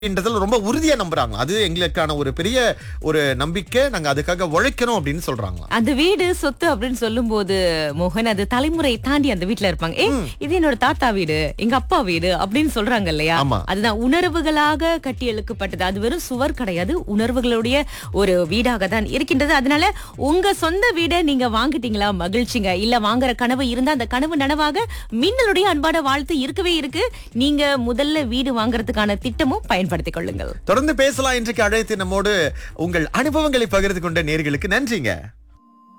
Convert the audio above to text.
அப்படின்றதுல ரொம்ப உறுதியா நம்புறாங்க அது எங்களுக்கான ஒரு பெரிய ஒரு நம்பிக்கை நாங்க அதுக்காக உழைக்கணும் அப்படின்னு சொல்றாங்களா அந்த வீடு சொத்து அப்படின்னு சொல்லும்போது மோகன் அது தலைமுறை தாண்டி அந்த வீட்ல இருப்பாங்க ஏ இது என்னோட தாத்தா வீடு எங்க அப்பா வீடு அப்படின்னு சொல்றாங்க இல்லையா ஆமா. அதுதான் உணர்வுகளாக கட்டி எழுக்கப்பட்டது அது வெறும் சுவர் கிடையாது உணர்வுகளுடைய ஒரு வீடாக தான் இருக்கின்றது அதனால உங்க சொந்த வீடை நீங்க வாங்கிட்டீங்களா மகிழ்ச்சிங்க இல்ல வாங்குற கனவு இருந்தா அந்த கனவு நனவாக மின்னலுடைய அன்பான வாழ்த்து இருக்கவே இருக்கு நீங்க முதல்ல வீடு வாங்குறதுக்கான திட்டமும் பயன்படுத்திக் கொள்ளுங்கள் தொடர்ந்து பேசலாம் இன்றைக்கு அழைத்து நம்மோடு உங்கள் அனுபவங்களை பகிர்ந்து கொண்ட நேர்களுக்கு நன்றிங்க